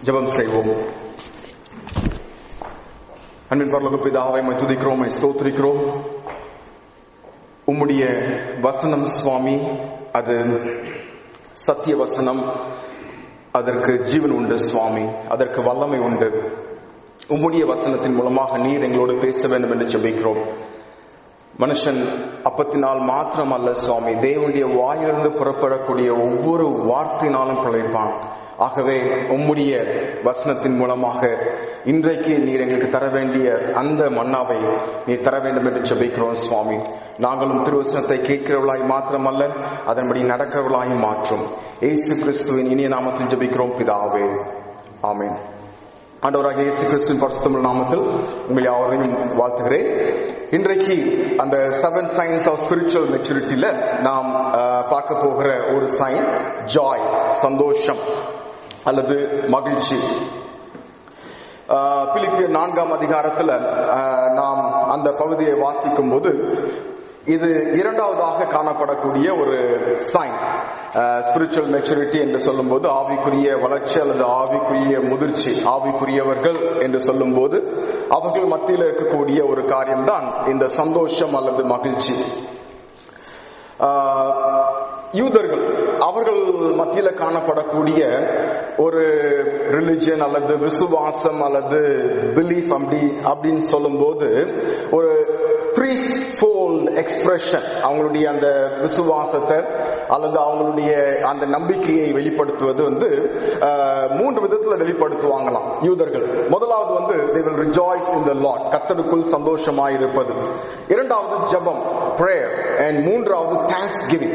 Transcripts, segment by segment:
ஜெபம் செய்வோம் அன்பின் பரலோக பிதாவை மை துதிக்கிறோம் மை ஸ்தோத்திரிக்கிறோம் உம்முடைய வசனம் சுவாமி அது சத்திய வசனம் அதற்கு ஜீவன் உண்டு சுவாமி அதற்கு வல்லமை உண்டு உம்முடைய வசனத்தின் மூலமாக நீர் எங்களோடு பேச வேண்டும் என்று ஜெபிக்கிறோம் மனுஷன் அப்பத்தினால் மாத்திரம் அல்ல சுவாமி தேவனுடைய வாயிலிருந்து புறப்படக்கூடிய ஒவ்வொரு வார்த்தையினாலும் பிழைப்பான் ஆகவே உம்முடைய வசனத்தின் மூலமாக இன்றைக்கு நீர் எங்களுக்கு தர வேண்டிய அந்த மன்னாவை நீர் தர வேண்டும் என்று ஜெபிக்கிறோம் சுவாமி நாங்களும் திருவசனத்தை கேட்கிறவர்களாய் மாத்திரமல்ல அதன்படி நடக்கிறவர்களாய் மாற்றும் ஏசு கிறிஸ்துவின் இனிய நாமத்தில் ஜெபிக்கிறோம் பிதாவே ஆமேன் ஆண்டவராக இயேசு கிறிஸ்துவின் பரிசுத்தமிழ் நாமத்தில் உங்கள் யாவரையும் வாழ்த்துகிறேன் இன்றைக்கு அந்த செவன் சயின்ஸ் ஆஃப் ஸ்பிரிச்சுவல் மெச்சூரிட்டியில நாம் பார்க்க போகிற ஒரு சைன் ஜாய் சந்தோஷம் அல்லது மகிழ்ச்சி பிலிப்பிய நான்காம் அதிகாரத்துல நாம் அந்த பகுதியை வாசிக்கும் போது இது இரண்டாவதாக காணப்படக்கூடிய ஒரு சைன் ஸ்பிரிச்சுவல் மெச்சூரிட்டி என்று சொல்லும்போது ஆவிக்குரிய வளர்ச்சி அல்லது ஆவிக்குரிய முதிர்ச்சி ஆவிக்குரியவர்கள் என்று சொல்லும்போது அவர்கள் மத்தியில் இருக்கக்கூடிய ஒரு காரியம்தான் இந்த சந்தோஷம் அல்லது மகிழ்ச்சி யூதர்கள் அவர்கள் மத்தியில காணப்படக்கூடிய ஒரு ரிலிஜன் அல்லது விசுவாசம் அல்லது பிலீஃப் அப்படி அப்படின்னு சொல்லும்போது ஒரு த்ரீ ஃபோல்ட் எக்ஸ்பிரஷன் அவங்களுடைய அந்த விசுவாசத்தை அல்லது அவங்களுடைய அந்த நம்பிக்கையை வெளிப்படுத்துவது வந்து மூன்று விதத்துல வெளிப்படுத்துவாங்களாம் யூதர்கள் முதலாவது வந்து they will rejoice in the Lord கத்தருக்குள் சந்தோஷமாய் இருப்பது இரண்டாவது ஜபம் prayer and மூன்றாவது thanksgiving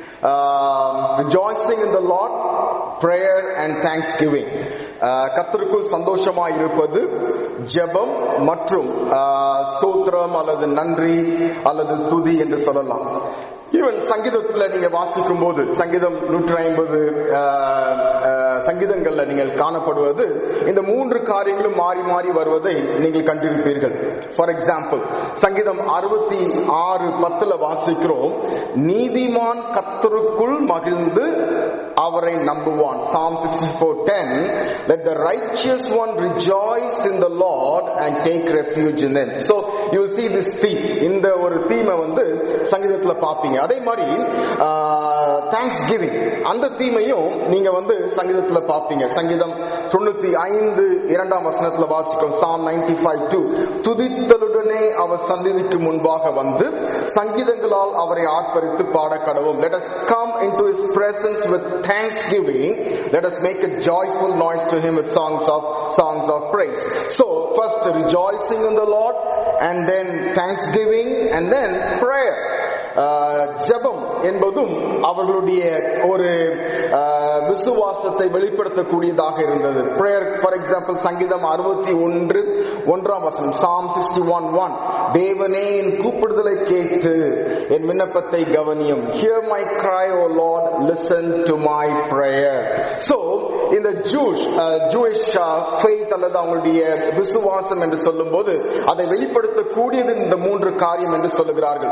rejoicing in the Lord prayer and thanksgiving கத்தருக்குள் சந்தோஷமாய் இருப்பது ஜெபம் மற்றும் ஸ்தோத்திரம் அல்லது நன்றி அல்லது துதி என்று சொல்லலாம் ஈவன் சங்கீதத்துல நீங்க வாசிக்கும் போது சங்கீதம் நூற்றி ஐம்பது சங்கீதங்கள்ல நீங்கள் காணப்படுவது இந்த மூன்று காரியங்களும் மாறி மாறி வருவதை நீங்கள் கண்டிருப்பீர்கள் ஃபார் எக்ஸாம்பிள் சங்கீதம் அறுபத்தி ஆறு பத்துல வாசிக்கிறோம் நீதிமான் கத்தருக்குள் மகிழ்ந்து அவரை நம்புவான் Psalm sixty four ten let the righteous one rejoice in the Lord and take refuge in him so you will see this theme இந்த ஒரு தீமை வந்து சங்கீதத்துல பாப்பீங்க அதே மாதிரி தேங்க்ஸ் கிவிங் அந்த தீமையும் நீங்க வந்து சங்கீதத்துல பாப்பீங்க சங்கீதம் தொண்ணூத்தி ஐந்து இரண்டாம் வசனத்துல வாசிக்கும் சாம் நைன்டி ஃபைவ் டூ துதித்தலுடனே அவர் சந்திதிக்கு முன்பாக வந்து சங்கீதங்களால் அவரை ஆர்ப்பரித்து பாட கடவும் let us come into his presence with thanksgiving let us make a joyful noise to him with songs of songs of praise so first rejoicing in the lord and then thanksgiving and then prayer ஜபம் என்பதும் அவர்களுடைய ஒரு விசுவாசத்தை வெளிப்படுத்தக்கூடியதாக இருந்தது prayer for example சங்கீதம் அறுபத்தி ஒன்று ஒன்றாம் வசனம் சாம் சிக்ஸ்டி ஒன் ஒன் தேவனே என் கூப்பிடுதலை கேட்டு என் விண்ணப்பத்தை கவனியும் hear my cry O Lord listen to my prayer so இந்த ஜூஷ் ஜூயிஷ் ஃபெய்த் அல்லது அவங்களுடைய விசுவாசம் என்று சொல்லும்போது அதை வெளிப்படுத்தக்கூடியது இந்த மூன்று காரியம் என்று சொல்லுகிறார்கள்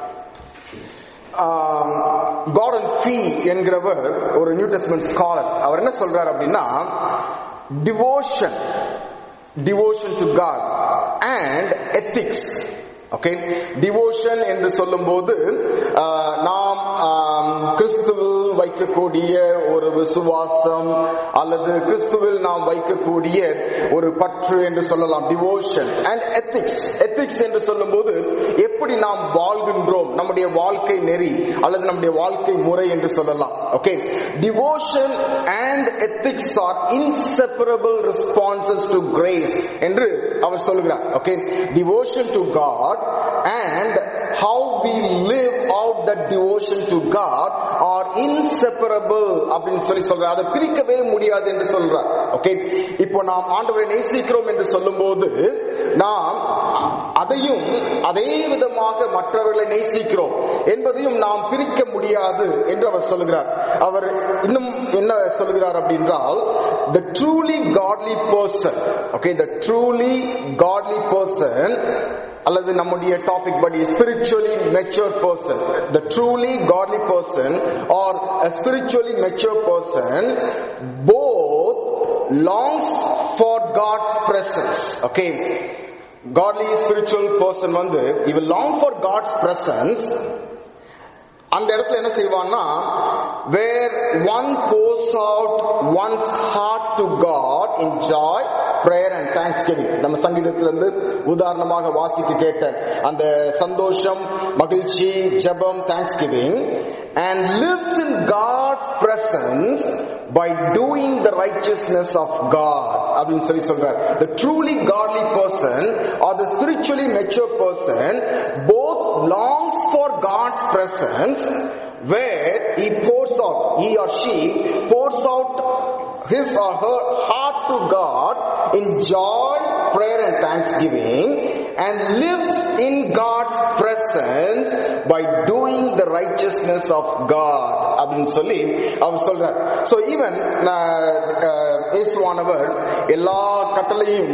கார்டன் ஃபீ என்கிறவர் ஒரு நியூ டெஸ்ட்மெண்ட் ஸ்காலர் அவர் என்ன சொல்றார் அப்படின்னா devotion devotion to God and ethics okay devotion என்று சொல்லும் போது நாம் கிறிஸ்துவில் வைக்கக்கூடிய ஒரு விசுவாசம் அல்லது கிறிஸ்துவில் நாம் வைக்கக்கூடிய ஒரு பற்று என்று சொல்லலாம் டிவோஷன் அண்ட் எத்திக்ஸ் எத்திக்ஸ் என்று சொல்லும் போது எப்படி நாம் வாழ்கின்றோம் நம்முடைய வாழ்க்கை நெறி அல்லது நம்முடைய வாழ்க்கை முறை என்று சொல்லலாம் okay devotion and ethics are inseparable responses to grace என்று அவர் சொல்கிறார் okay devotion to God and how we live out that devotion to God are inseparable அப்படின்னு சொல்லி சொல்றார் அதை பிரிக்கவே முடியாது என்று சொல்றார் ஓகே இப்போ நாம் ஆண்டவரை நேசிக்கிறோம் என்று சொல்லும்போது நாம் அதையும் அதே விதமாக மற்றவர்களை நேசிக்கிறோம் என்பதையும் நாம் பிரிக்க முடியாது என்று அவர் சொல்லுகிறார் அவர் இன்னும் என்ன சொல்லுகிறார் அப்படின்றால் the truly godly person okay the truly godly person அல்லது நம்முடைய டாபிக் படி spiritually mature person the truly godly person or a spiritually mature person both longs for God's presence. Okay. Godly spiritual person வந்து he will long for God's presence அந்த இடத்துல என்ன செய்வான்னா where one pours out one's heart to God in joy prayer and thanksgiving நம்ம சங்கீதத்திலிருந்து உதாரணமாக வாசித்து கேட்ட அந்த சந்தோஷம் மகிழ்ச்சி ஜெபம் thanksgiving and lives in God's presence by doing the righteousness of God அப்படின்னு சொல்லி சொல்றார் the truly godly person or the spiritually mature person both longs for God's presence where he pours out he or she pours out his or her heart to God in joy, prayer and thanksgiving and lives in God's presence by doing the righteousness of God அப்படின்னு சொல்லி அவர் சொல்றார் so even இயேசுவானவர் எல்லா கட்டளையும்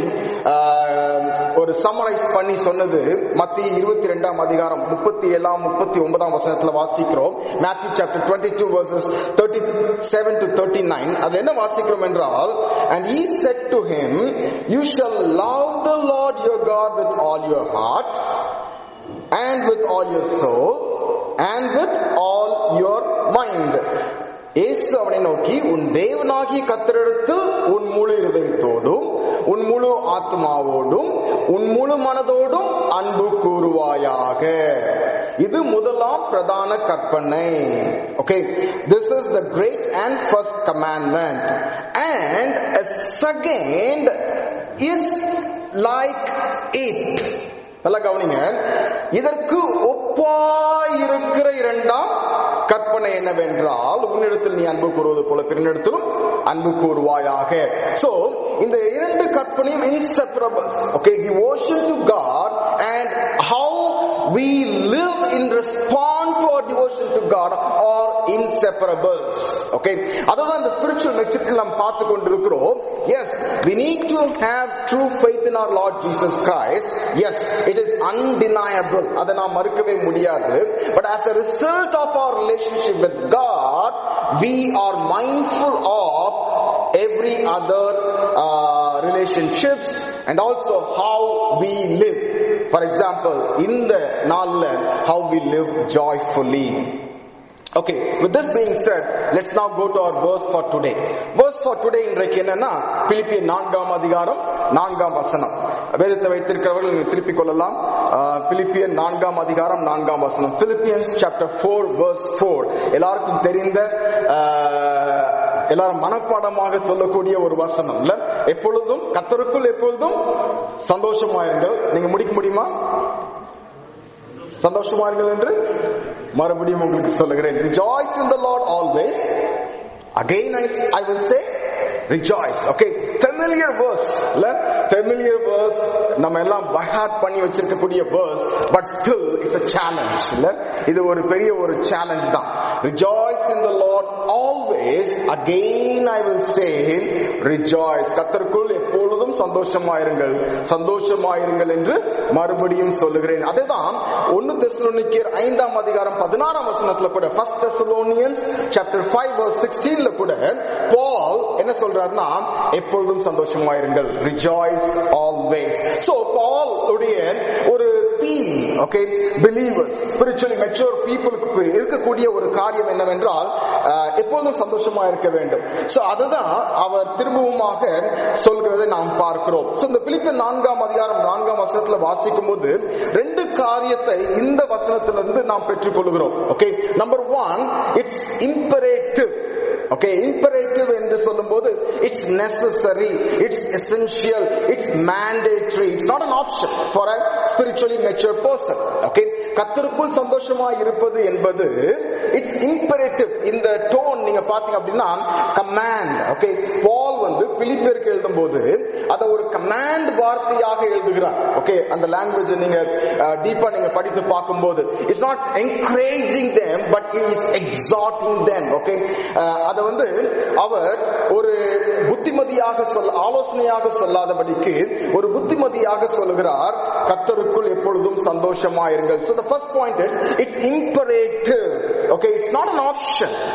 ஒரு summarise பண்ணி சொன்னது மத்திய இருபத்தி ரெண்டாம் அதிகாரம் முப்பத்தி ஏழாம் முப்பத்தி ஒன்பதாம் வசனத்துல வாசிக்கிறோம் Matthew chapter twenty two verses thirty seven to thirty nine அது என்ன வாசிக்கிறோம் என்றால் and he said to him you shall love the Lord your God with all your heart and with all your soul and with all your mind இயேசு அவனை நோக்கி உன் தேவனாகிய கத்தரெடுத்து உன் முழு இருதயத்தோடும் உன் முழு ஆத்மாவோடும் உன் முழு மனதோடும் அன்பு கூறுவாயாக இது முதலாம் பிரதான கற்பனை okay this is the great and first commandment and second is like it நல்லா கவனிங்க இதற்கு ஒப்பாயிருக்கிற இரண்டாம் கற்பனை என்னவென்றால் உன்னிடத்தில் நீ அன்பு கூறுவது போல பிறனிடத்திலும் அன்பு கூறுவாயாக சோ இந்த இரண்டு கற்பனையும் inseparable okay devotion to God and how we live in response to our devotion to God are inseparable. Okay. அதுதான் இந்த spiritual message நாம் பார்த்து கொண்டிருக்கிறோம். Yes, we need to have true faith in our Lord Jesus Christ. Yes, it is undeniable. அதை நாம் மறுக்கவே முடியாது. But as a result of our relationship with God, we are mindful of every other uh, relationships and also how we live. For example, இந்த நாள்ல how we live joyfully. Okay, with this being said, let's now go to our verse for today. Verse for today இன்றைக்கு என்னன்னா Philippian நான்காம் அதிகாரம் நான்காம் வசனம் வேதத்தை வைத்திருக்கிறவர்கள் நீங்கள் திருப்பிக் கொள்ளலாம் பிலிப்பியன் நான்காம் அதிகாரம் நான்காம் வசனம் Philippians chapter four verse four எல்லாருக்கும் தெரிந்த எல்லாரும் மனப்பாடமாக சொல்லக்கூடிய ஒரு வசனம் இல்ல எப்பொழுதும் கத்தருக்குள் எப்பொழுதும் சந்தோஷமாயிருங்கள் நீங்க முடிக்க முடியுமா சந்தோஷமாயிருங்கள் என்று மறுபடியும் உங்களுக்கு சொல்லுகிறேன் rejoice in the lord always again i, I will say rejoice okay familiar verse இல்ல familiar verse நம்ம எல்லாம் பைஹார்ட் பண்ணி வச்சிருக்கக்கூடிய verse but still it's a challenge இல்ல இது ஒரு பெரிய ஒரு சேலஞ்ச் தான் rejoice in the lord always again i will say rejoice கத்தருக்குள் எப்பொழுதும் சந்தோஷமாயிருங்கள் சந்தோஷமாயிருங்கள் என்று மறுபடியும் சொல்லுகிறேன் அதுதான் ஒன்னு தெசலோனிக்கேர் ஐந்தாம் அதிகாரம் பதினாறாம் வசனத்துல கூட first Thessalonian chapter five verse சிக்ஸ்டீன்ல கூட பால் என்ன சொல்றாருன்னா எப்பொழுதும் சந்தோஷமாயிருங்கள் ரிஜாய்ஸ் ஆல்வேஸ் சோ பால் உடைய ஒரு theme okay believers spiritually mature பீப்புளுக்கு இருக்கக்கூடிய ஒரு காரியம் என்னவென்றால் எப்பொழுதும் சந்தோஷமா இருக்க வேண்டும் சோ அதுதான் அவர் திரும்பவுமாக சொல்கிறதை நாம் பார்க்கிறோம் சோ இந்த பிலிப்பின் நான்காம் அதிகாரம் நான்காம் வசனத்துல வாசிக்கும் போது ரெண்டு காரியத்தை இந்த வசனத்திலிருந்து நாம் பெற்றுக்கொள்கிறோம் okay number one it's imperative okay imperative என்று சொல்லும்போது it's necessary it's essential it's mandatory it's not an option for a spiritually mature person okay கத்தருக்குள் சந்தோஷமா இருப்பது என்பது இட்ஸ் இம்பரேட்டிவ் இந்த டோன் நீங்க பாத்தீங்க அப்படின்னா கமாண்ட் ஓகே பால் வந்து பிலிப்பியருக்கு எழுதும் போது அதை ஒரு கமாண்ட் வார்த்தையாக எழுதுகிறார் ஓகே அந்த லாங்குவேஜ் நீங்க டீப்பா நீங்க படித்து பார்க்கும்போது it's not encouraging them but is exhorting them okay அதை வந்து அவர் ஒரு புத்திமதியாக சொல்ல ஆலோசனையாக சொல்லாதபடிக்கு ஒரு புத்திமதியாக சொல்லுகிறார் கத்தருக்குள் எப்பொழுதும் சந்தோஷமா இருங்கள் so the first point is it's imperative okay it's not an option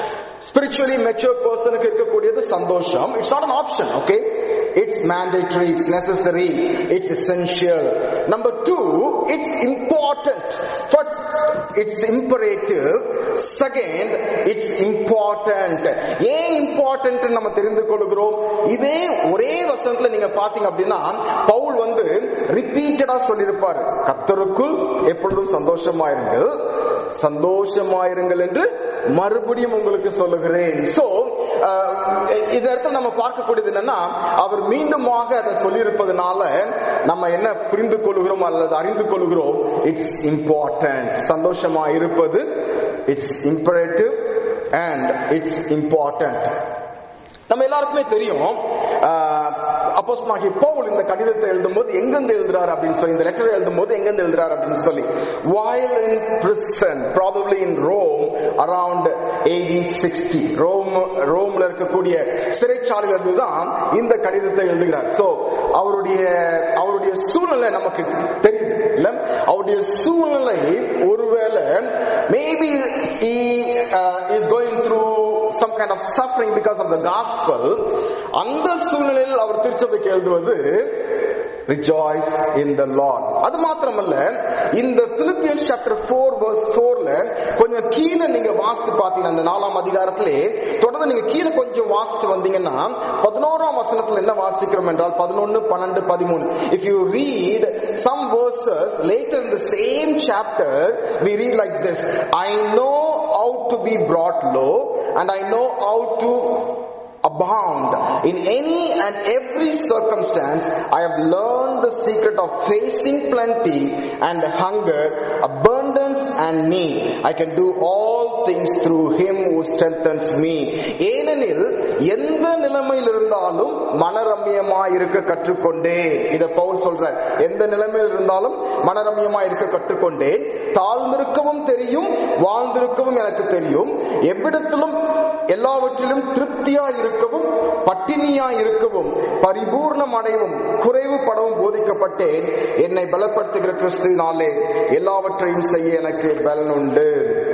spiritually mature பர்சனுக்கு இருக்கக்கூடியது சந்தோஷம் it's not an option okay it's mandatory it's necessary it's essential number two it's important first it's imperative second it's important ஏன் important நம்ம தெரிந்து கொள்கிறோம் இதே ஒரே வசனத்துல நீங்க பாத்தீங்க அப்படின்னா பவுல் வந்து ரிப்பீட்டடா சொல்லியிருப்பார் கத்தருக்குள் எப்பொழுதும் சந்தோஷமாயிருங்கள் சந்தோஷமாயிருங்கள் என்று மறுபடியும் உங்களுக்கு சொல்லுகிறேன் சோ இந்த இடத்துல நம்ம பார்க்கக்கூடியது என்னன்னா அவர் மீண்டுமாக அதை சொல்லியிருப்பதனால நம்ம என்ன புரிந்து கொள்கிறோம் அல்லது அறிந்து கொள்கிறோம் இட்ஸ் இம்பார்ட்டன்ட் சந்தோஷமா இருப்பது it's imperative and it's important நம்ம எல்லாருக்குமே தெரியும் அப்போஸ் பவுல் இந்த கடிதத்தை எழுதும்போது எங்கிருந்து எழுதுறாரு அப்படின்னு சொல்லி இந்த லெட்டர் எழுதும்போது எங்கிருந்து எழுதுறாரு அப்படின்னு சொல்லி while in prison probably in Rome around AD 60 Rome ரோம்ல இருக்கக்கூடிய சிறைச்சாலையிலிருந்து தான் இந்த கடிதத்தை எழுதுகிறார் சோ அவருடைய அவருடைய சூழ்நிலை நமக்கு தெரியும் இல்ல அவருடைய சூழ்நிலை ஒருவேளை maybe he uh, is going through some kind of suffering because of the gospel அந்த சூழ்நிலையில் அவர் திருச்சபைக்கு எழுதுவது rejoice in the Lord அது மாத்திரமல்ல இந்த பிலிப்பியன்ஸ் சாப்டர் 4 verse 4ல கொஞ்சம் கீழே நீங்க வாசித்து பாத்தீங்கன்னா அந்த நாலாம் அதிகாரத்திலே தொடர்ந்து நீங்க கீழே கொஞ்சம் வாசித்து வந்தீங்கன்னா பதினோராம் வசனத்துல என்ன வாசிக்கிறோம் என்றால் பதினொன்னு பன்னெண்டு பதிமூணு if you read some verses later in the same chapter we read like this I know how to be brought low and I know how to abound in any and every circumstance i have learned the secret of facing plenty and hunger abundance and need i can do all things through him who strengthens me ஏனெனில் எந்த நிலைமையில் இருந்தாலும் மனரம்யமா இருக்க கற்றுக்கொண்டேன் இத பவுல் சொல்ற எந்த நிலைமையில் இருந்தாலும் மனரம்யமா இருக்க கற்றுக்கொண்டேன் தாழ்ந்திருக்கவும் தெரியும் வாழ்ந்திருக்கவும் எனக்கு தெரியும் எவ்விடத்திலும் எல்லாவற்றிலும் திருப்தியா இருக்கவும் பட்டினியா இருக்கவும் பரிபூர்ணம் அடைவும் குறைவுபடவும் போதிக்கப்பட்டேன் என்னை பலப்படுத்துகிற கிறிஸ்துவினாலே எல்லாவற்றையும் செய்ய எனக்கு பலன் உண்டு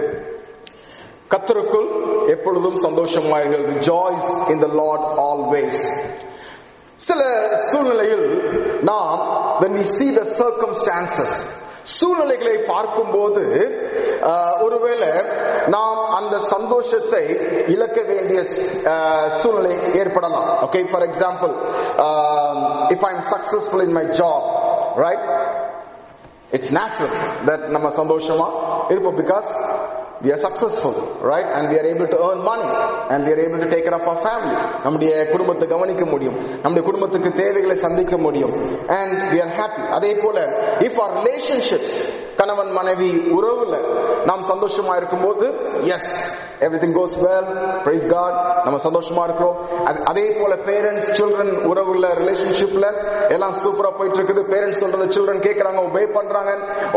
கத்தருக்குள் எப்பொழுதும் சந்தோஷமாயிருங்கள் rejoice in the Lord always சில சூழ்நிலையில் நாம் when we see the circumstances சூழ்நிலைகளை பார்க்கும்போது ஒருவேளை நாம் அந்த சந்தோஷத்தை இழக்க வேண்டிய சூழ்நிலை ஏற்படலாம் okay for example if I am successful in my job right it's natural that நம்ம சந்தோஷமா இருப்போம் because we are successful right and we are able to earn money and we are able to take care of our family நம்முடைய குடும்பத்தை கவனிக்க முடியும் நம்முடைய குடும்பத்துக்கு தேவைகளை சந்திக்க முடியும் and we are happy அதே போல if our relationships கணவன் மனைவி உறவுல நாம் சந்தோஷமா இருக்கும்போது yes everything goes well praise god நம்ம சந்தோஷமா இருக்கிறோம் அதே போல பேரண்ட்ஸ் சில்ட்ரன் உறவுல ரிலேஷன்ஷிப்ல எல்லாம் சூப்பரா போயிட்டு இருக்குது பேரண்ட்ஸ் சொல்றத சில்ட்ரன் கேட்கறாங்க ஒபே பண்றாங்க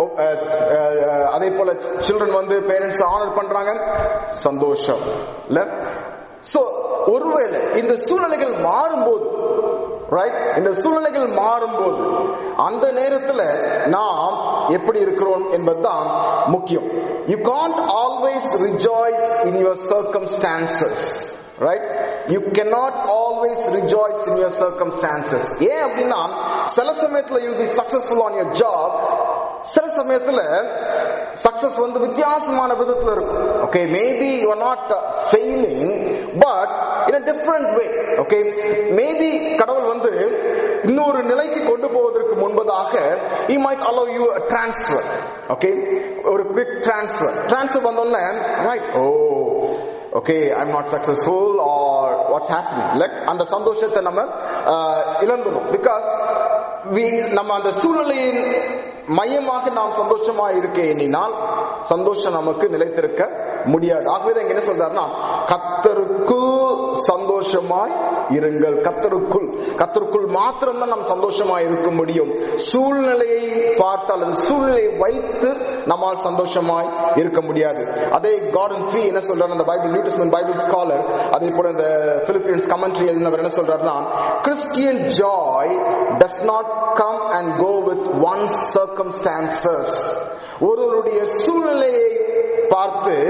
அதே போல சில்ட்ரன் வந்து பேரண்ட்ஸ் ஆனர் பண்றாங்க சந்தோஷம் இல்ல சோ ஒருவேளை இந்த சூழ்நிலைகள் மாறும்போது ரைட் இந்த சூழ்நிலைகள் மாறும்போது அந்த நேரத்துல நாம் எப்படி இருக்கிறோம் என்பதுதான் முக்கியம் you can't always rejoice in your circumstances right you cannot always rejoice in your circumstances ஏன் அப்படின்னா சில சமயத்துல you be successful on your job சில சமயத்துல சக்சஸ் வந்து வித்தியாசமான விதத்துல இருக்கும் okay maybe you are not failing but in a different way okay maybe கடவுள் வந்து இன்னொரு நிலைக்கு கொண்டு போவதற்கு முன்பதாக he might allow you a transfer okay ஒரு குவிக் transfer transfer வந்தோடனே right oh okay I'm not successful or what's happening like அந்த சந்தோஷத்தை நம்ம இழந்துடும் பிகாஸ் நம்ம அந்த சூழ்நிலையின் மையமாக நாம் சந்தோஷமா இருக்க எண்ணினால் சந்தோஷம் நமக்கு நிலைத்திருக்க முடியாது ஆகவே இங்க என்ன சொல்றாருன்னா கத்தருக்குள் சந்தோஷமாய் இருங்கள் கத்தருக்குள் கத்தருக்குள் மாத்திரம்தான் நாம் சந்தோஷமா இருக்க முடியும் சூழ்நிலையை பார்த்து அல்லது சூழ்நிலையை வைத்து நம்மால் சந்தோஷமாய் இருக்க முடியாது அதே கார்டன் த்ரீ என்ன சொல்றாரு அந்த Bible New Testament Bible scholar அதே போல இந்த பிலிப்பியன்ஸ் கமெண்ட்ரி எழுதினவர் என்ன சொல்றாருன்னா Christian joy does not come and go with one circumstances ஒருவருடைய சூழ்நிலையை பார்த்து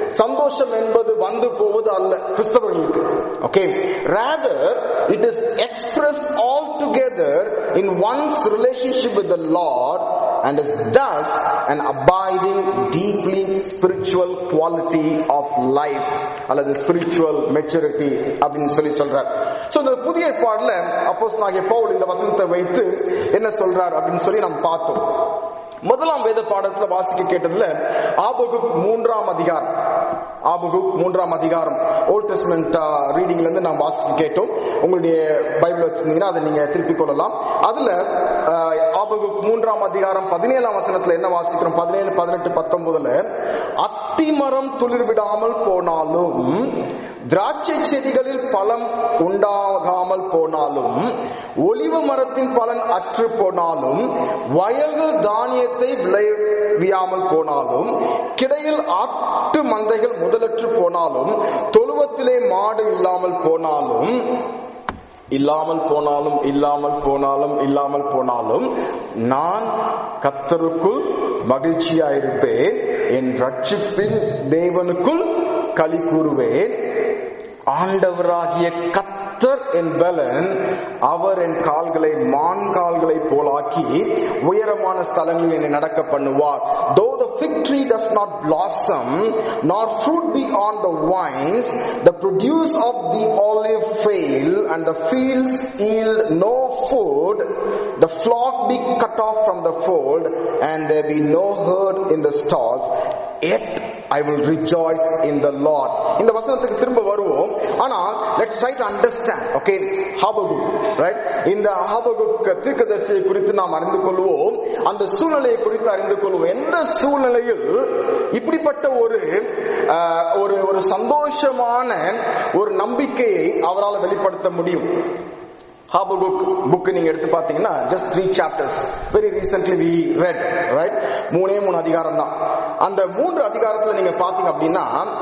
சந்தோஷம் என்பது வந்து போவது அல்ல கிறிஸ்தவர்களுக்கு okay rather it is expressed all together in one's relationship with the lord and is thus an abiding deeply spiritual quality of life அல்லது spiritual maturity அப்படின்னு சொல்லி சொல்றார் சோ இந்த புதிய ஏற்பாடுல அப்போஸ் பவுல் இந்த வசனத்தை வைத்து என்ன சொல்றார் அப்படின்னு சொல்லி நாம் பார்த்தோம் முதலாம் வேத பாடத்துல வாசிக்க கேட்டதுல ஆபகுக் மூன்றாம் அதிகாரம் ஆபகுக் மூன்றாம் அதிகாரம் ஓல்ட் டெஸ்ட்மெண்ட் ரீடிங்ல இருந்து நாம் வாசிக்க கேட்டோம் உங்களுடைய பைபிள் வச்சிருந்தீங்கன்னா அதை நீங்க திருப்பிக் கொள்ளலாம் அதுல ஆஹ், ஆபகுக் மூன்றாம் அதிகாரம் பதினேழாம் வசனத்துல என்ன வாசிக்கிறோம் பதினேழு பதினெட்டு பத்தொன்பதுல அத்திமரம் துளிர் விடாமல் போனாலும் திராட்சை செடிகளில் பழம் உண்டாகாமல் போனாலும் ஒலிவ மரத்தின் பலன் அற்று போனாலும் வயல்கள் தானியத்தை விளைவியாமல் போனாலும் கிடையில் ஆட்டு மந்தைகள் முதலற்று போனாலும் தொழுவத்திலே மாடு இல்லாமல் போனாலும் இல்லாமல் போனாலும் இல்லாமல் போனாலும் இல்லாமல் போனாலும் நான் கத்தருக்குள் மகிழ்ச்சியாயிருப்பேன் என் ரட்சிப்பின் தேவனுக்குள் களி கூறுவேன் ஆண்டவராகிய கத்தர் என் பலன் அவர் என் கால்களை மான் கால்களை போலாக்கி உயரமான ஸ்தலங்களில் என்னை நடக்க பண்ணுவார் though the fig tree does not blossom nor fruit be on the vines the produce of the olive fail and the fields yield no food the flock be cut off from the fold and there be no herd in the stalls yet I will rejoice in the Lord. இந்த வசனத்துக்கு திரும்ப வருவோம் ஆனா let's try to understand okay Habakkuk right இந்த Habakkuk தீர்க்கதரிசியை குறித்து நாம் அறிந்து கொள்வோம் அந்த சூழ்நிலையை குறித்து அறிந்து கொள்வோம் எந்த சூழ்நிலையில் இப்படிப்பட்ட ஒரு ஆஹ், ஒரு ஒரு சந்தோஷமான ஒரு நம்பிக்கையை அவரால் வெளிப்படுத்த முடியும் ஹாபகுக் புக் நீங்க எடுத்து பாத்தீங்கன்னா just three chapters very recently we read right மூணே மூணு அதிகாரம் தான் அந்த மூன்று அதிகாரத்துல நீங்க பாத்தீங்க அப்படின்னா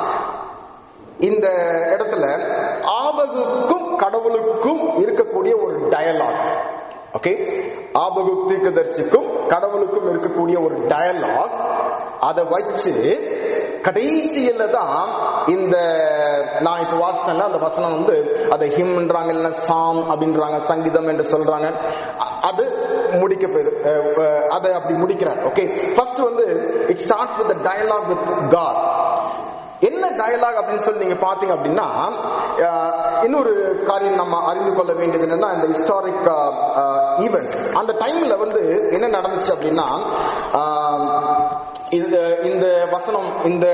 இந்த இடத்துல ஆபகுக்கும் கடவுளுக்கும் இருக்கக்கூடிய ஒரு டயலாக் ஓகே ஆபகுக் தீர்க்கதரிசிக்கும் கடவுளுக்கும் இருக்கக்கூடிய ஒரு டயலாக் அதை வச்சு கடைசியில தான் இந்த நான் இப்ப வாசித்தேன்ல அந்த வசனம் வந்து அதை ஹிம்ன்றாங்க இல்ல சாம் அப்படின்றாங்க சங்கீதம் என்று சொல்றாங்க அ- அது முடிக்க போயிரு அஹ், அஹ், அதை அப்படி முடிக்கிறார் ஓகே ஃபர்ஸ்ட் வந்து it starts with dialogue with God என்ன டயலாக் அப்படின்னு சொல்லி நீங்க பாத்தீங்க அப்படின்னா அஹ், இன்னொரு காரியம் நம்ம அறிந்து கொள்ள வேண்டியது என்னன்னா இந்த ஹிஸ்டாரிக் ஈவெண்ட்ஸ் அந்த டைம்ல வந்து என்ன நடந்துச்சு அப்படின்னா ஆஹ், இந்த இந்த வசனம் இந்த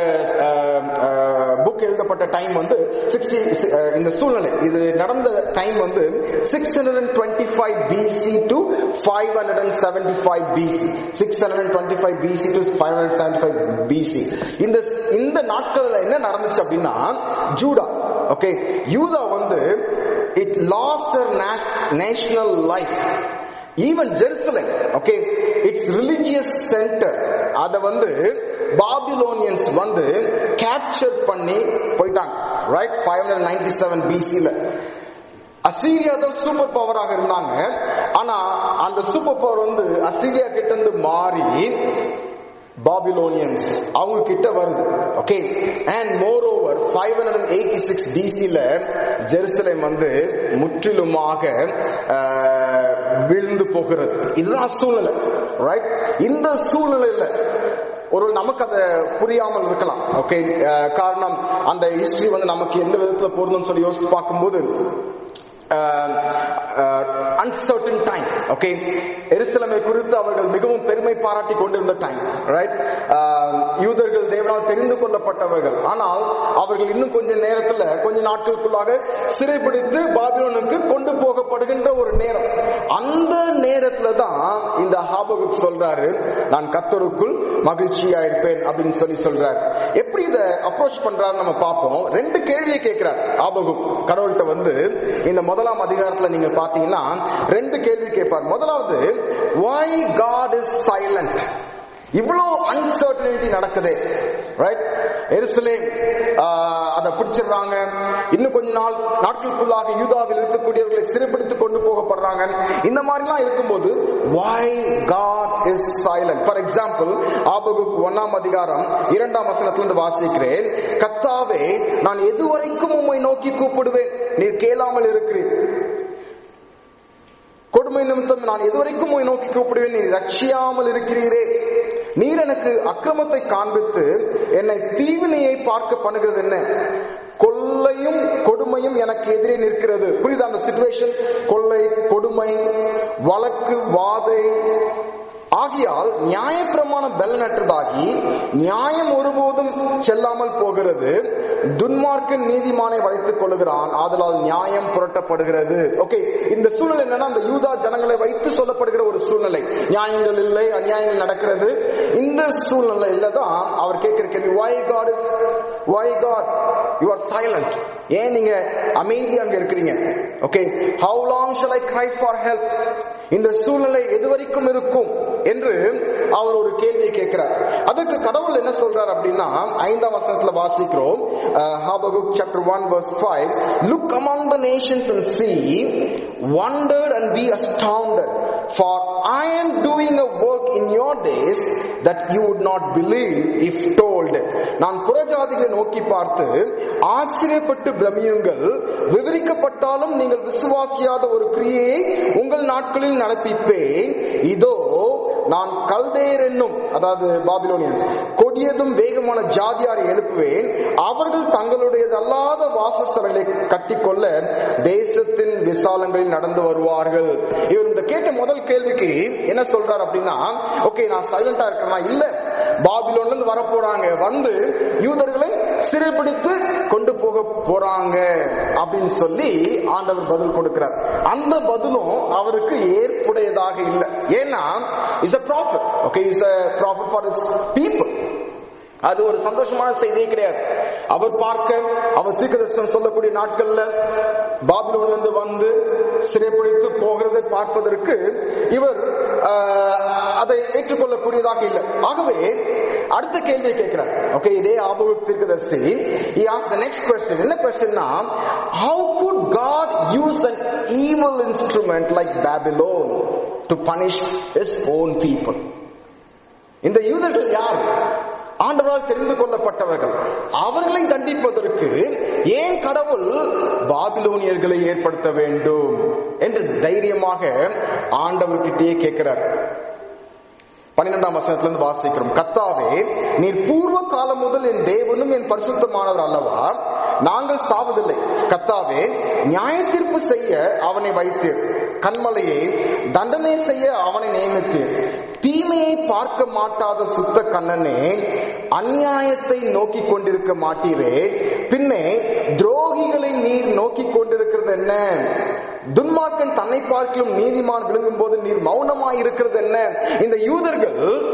புக் எழுதப்பட்ட டைம் வந்து சிக்ஸ்டி இந்த சூழ்நிலை இது நடந்த டைம் வந்து six hundred and twenty five BC to five hundred and seventy five BC six hundred and twenty five BC to five hundred seventy five BC இந்த இந்த நாட்கள்ல என்ன நடந்துச்சு அப்படின்னா ஜூடா ஓகே யூதா வந்து it lost national life even Jerusalem okay it's religious centre அத வந்து பாபிலோனியன்ஸ் வந்து கேப்சர் பண்ணி போயிட்டாங்க right five hundred ninety seven பிசில அசீரியா தான் சூப்பர் பவராக இருந்தாங்க ஆனா அந்த சூப்பர் பவர் வந்து அசீரியா கிட்ட இருந்து மாறி பாபிலோனியன்ஸ் அவங்க கிட்ட வருது okay and moreover five hundred eighty six பிசில ஜெருசலேம் வந்து முற்றிலுமாக ஆஹ், விழுந்து போகிறது இதுதான் சூழ்நிலை ரைட் இந்த சூழ்நிலையில ஒரு நமக்கு அதை புரியாமல் இருக்கலாம் ஓகே காரணம் அந்த ஹிஸ்டரி வந்து நமக்கு எந்த விதத்துல பொருந்தும் சொல்லி யோசிச்சு பார்க்கும்போது அன்சர்டன் டைம் ஓகே எருசலமை குறித்து அவர்கள் மிகவும் பெருமை பாராட்டி கொண்டிருந்த டைம் ரைட் யூதர்கள் தேவனால் தெரிந்து கொள்ளப்பட்டவர்கள் ஆனால் அவர்கள் இன்னும் கொஞ்ச நேரத்துல கொஞ்ச நாட்களுக்குள்ளாக சிறைபிடித்து பாபிலோனுக்கு கொண்டு போகப்படுகின்ற ஒரு நேரம் அந்த நேரத்துல தான் இந்த ஹாபகுக் சொல்றாரு நான் கத்தருக்குள் மகிழ்ச்சியா இருப்பேன் அப்படின்னு சொல்லி சொல்றாரு எப்படி இதை அப்ரோச் பண்றாரு நம்ம பார்ப்போம் ரெண்டு கேள்வியை கேட்கிறார் ஆபகுக் கடவுள்கிட்ட வந்து இந்த முதலாம் அதிகாரத்துல நீங்க பாத்தீங்கன்னா ரெண்டு கேள்வி கேட்பார் முதலாவது why God is silent இவ்வளவு அன்சர்டனிட்டி நடக்குது ரைட் எருசலேம் அதை பிடிச்சிடுறாங்க இன்னும் கொஞ்ச நாள் நாட்களுக்குள்ளாக யூதாவில் இருக்கக்கூடியவர்களை சிறைப்பிடித்து கொண்டு போகப்படுறாங்க இந்த மாதிரிலாம் இருக்கும்போது why God is silent for example Habakkuk ஒன்னாம் அதிகாரம் இரண்டாம் வசனத்திலிருந்து வாசிக்கிறேன் கத்தாவே நான் எதுவரைக்கும் உம்மை நோக்கி கூப்பிடுவேன் நீர் கேளாமல் இருக்கிறீர் கொடுமை நிமித்தம் நான் எதுவரைக்கும் உம்மை நோக்கி கூப்பிடுவேன் நீர் ரட்சியாமல் இருக்கிறீரே நீர் எனக்கு அக்கிரமத்தை காண்பித்து என்னை தீவினையை பார்க்க பண்ணுகிறது என்ன கொள்ளையும் கொடுமையும் எனக்கு எதிரே நிற்கிறது புரியுதா அந்த சிச்சுவேஷன் கொள்ளை கொடுமை வழக்கு வாதை ஆகியால் நியாயப்பிரமாணம் பலனற்றதாகி நியாயம் ஒருபோதும் செல்லாமல் போகிறது துன்மார்க்கன் நீதிமானை வைத்துக் கொள்கிறான் ஆதலால் நியாயம் புரட்டப்படுகிறது ஓகே இந்த சூழ்நிலை என்னன்னா அந்த யூதா ஜனங்களை வைத்து சொல்லப்படுகிற ஒரு சூழ்நிலை நியாயங்கள் இல்லை அநியாயங்கள் நடக்கிறது இந்த சூழ்நிலையில தான் அவர் கேட்கிற கேள்வி why God is why God you are silent ஏன் நீங்க அமைதி அங்க இருக்கிறீங்க okay how long shall I cry for help இந்த சூழ்நிலை எதுவரைக்கும் இருக்கும் என்று அவர் ஒரு கேள்வியை கேட்கிறார் அதற்கு கடவுள் என்ன சொல்றார் அப்படின்னா ஐந்தாம் வசனத்துல வாசிக்கிறோம் Habakkuk chapter one verse five look among the nations and see wondered and be astounded for I am doing a work in your days that you would not believe if told நான் புறஜாதிகளை நோக்கி பார்த்து ஆச்சரியப்பட்டு பிரமியுங்கள் விவரிக்கப்பட்டாலும் நீங்கள் விசுவாசியாத ஒரு கிரியையை உங்கள் நாட்களில் நடப்பிப்பேன் இதோ நான் கல்தேர் என்னும் அதாவது பாபிலோனியன்ஸ் கொடியதும் வேகமான ஜாதியாரை எழுப்புவேன் அவர்கள் தங்களுடையது அல்லாத வாசஸ்தலங்களை கட்டிக்கொள்ள தேசத்தின் விசாலங்களில் நடந்து வருவார்கள் இவர் இந்த கேட்ட முதல் கேள்விக்கு என்ன சொல்றார் அப்படின்னா ஓகே நான் சைலண்டா இருக்கிறேனா இல்ல பாபிலோன்ல இருந்து வர போறாங்க வந்து யூதர்களை சிறைப்பிடித்து கொண்டு போக போறாங்க அப்படின்னு சொல்லி ஆண்டவர் பதில் கொடுக்கிறார் அந்த பதிலும் அவருக்கு ஏற்புடையதாக இல்லை ஏன்னா is a prophet okay is a prophet for his people அது ஒரு சந்தோஷமான செய்தியே கிடையாது அவர் பார்க்க அவர் தீர்க்கதர்சனம் சொல்லக்கூடிய நாட்கள்ல பாபிலோன்ல இருந்து வந்து சிறைப்பிடித்து போகிறதை பார்ப்பதற்கு இவர் அதை ஏற்றுக்கொள்ளக்கூடியதாக இல்லை ஆகவே அடுத்த கேள்வியை கேட்கிறார் ஓகே இதே Habakkuk தீர்க்கதர்சி he asked the next question என்ன கொஸ்டின்னா how could god use an evil instrument like babylon to punish his own people இந்த யூதர்கள் யார் ஆண்டவரால் தெரிந்து கொள்ளப்பட்டவர்கள் அவர்களை தண்டிப்பதற்கு ஏன் கடவுள் பாபிலோனியர்களை ஏற்படுத்த வேண்டும் என்று தைரியமாக ஆண்டவர்கிட்டயே கேட்கிறார் பன்னிரெண்டாம் வசனத்திலிருந்து வாசிக்கிறோம் கத்தாவே நீர் பூர்வ காலம் முதல் என் தேவனும் என் பரிசுத்தமானவர் அல்லவா நாங்கள் சாவதில்லை கத்தாவே நியாய தீர்ப்பு செய்ய அவனை வைத்தீர் கண்மலையை தண்டனை செய்ய அவனை நியமித்தீர் தீமையை பார்க்க மாட்டாத சுத்த கண்ணனே அநியாயத்தை நோக்கி கொண்டிருக்க மாட்டீரே பின்னே துரோகிகளை நீர் நோக்கி கொண்டிருக்கிறது என்ன துன்மார்க்கன் தன்னை பார்க்கலும் நீதிமான் விழுங்கும் போது நீர் மௌனமாய் இருக்கிறது என்ன இந்த யூதர்கள்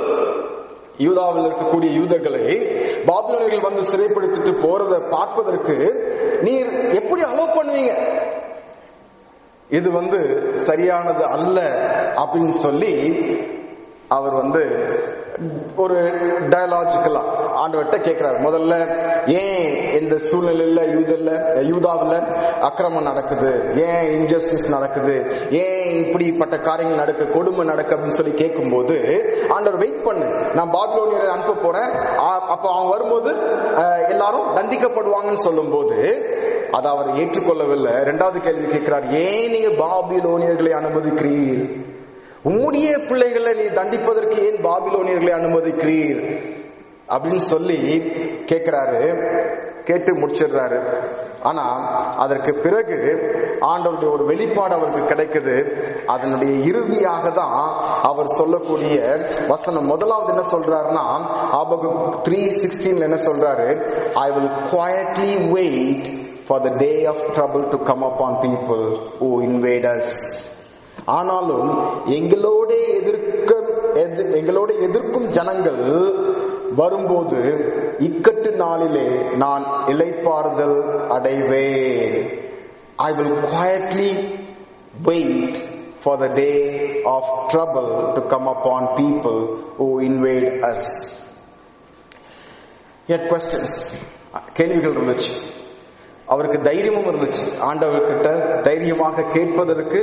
யூதாவில் இருக்கக்கூடிய யூதர்களை பாபிலோனியர்கள் வந்து சிறைப்படுத்திட்டு போறதை பார்ப்பதற்கு நீர் எப்படி அலோ பண்ணுவீங்க இது வந்து சரியானது அல்ல அப்படின்னு சொல்லி அவர் வந்து ஒரு டயலாஜிக்கலா ஆண்டவர்கிட்ட கேட்கிறார் முதல்ல ஏன் இந்த சூழ்நிலையில யூதல்ல யூதாவில் அக்கிரமம் நடக்குது ஏன் இன்ஜஸ்டிஸ் நடக்குது ஏன் இப்படிப்பட்ட காரியங்கள் நடக்கு கொடுமை நடக்கு அப்படின்னு சொல்லி கேட்கும்போது ஆண்டவர் வெயிட் பண்ணு நான் பாபிலோனியரை அனுப்ப போறேன் அப்ப அவன் வரும்போது எல்லாரும் தண்டிக்கப்படுவாங்கன்னு சொல்லும் போது அதை அவர் ஏற்றுக்கொள்ளவில்லை இரண்டாவது கேள்வி கேட்கிறார் ஏன் நீங்க பாபிலோனியர்களை அனுமதிக்கிறீர் உம்முடைய பிள்ளைகளை நீ தண்டிப்பதற்கு ஏன் பாபிலோனியர்களை அனுமதிக்கிறீர் அப்படின்னு சொல்லி கேட்கிறாரு கேட்டு முடிச்சிடுறாரு ஆனா அதற்கு பிறகு ஆண்டவருடைய ஒரு வெளிப்பாடு அவருக்கு கிடைக்குது அதனுடைய இறுதியாக தான் அவர் சொல்லக்கூடிய வசனம் முதலாவது என்ன சொல்றாருன்னா ஆபகு த்ரீ சிக்ஸ்டீன்ல என்ன சொல்றாரு I will quietly wait for the day of trouble to come upon people who invaders ஆனாலும் எங்களோட எதிர்க்க எங்களோட எதிர்க்கும் ஜனங்கள் வரும்போது இக்கட்டு நாளிலே நான் இலைப்பாறுதல் அடைவேன் I will quietly wait for the day of trouble to come upon people who invade us had questions கேள்விகள் இருந்துச்சு அவருக்கு தைரியமும் இருந்துச்சு ஆண்டவர்கிட்ட தைரியமாக கேட்பதற்கு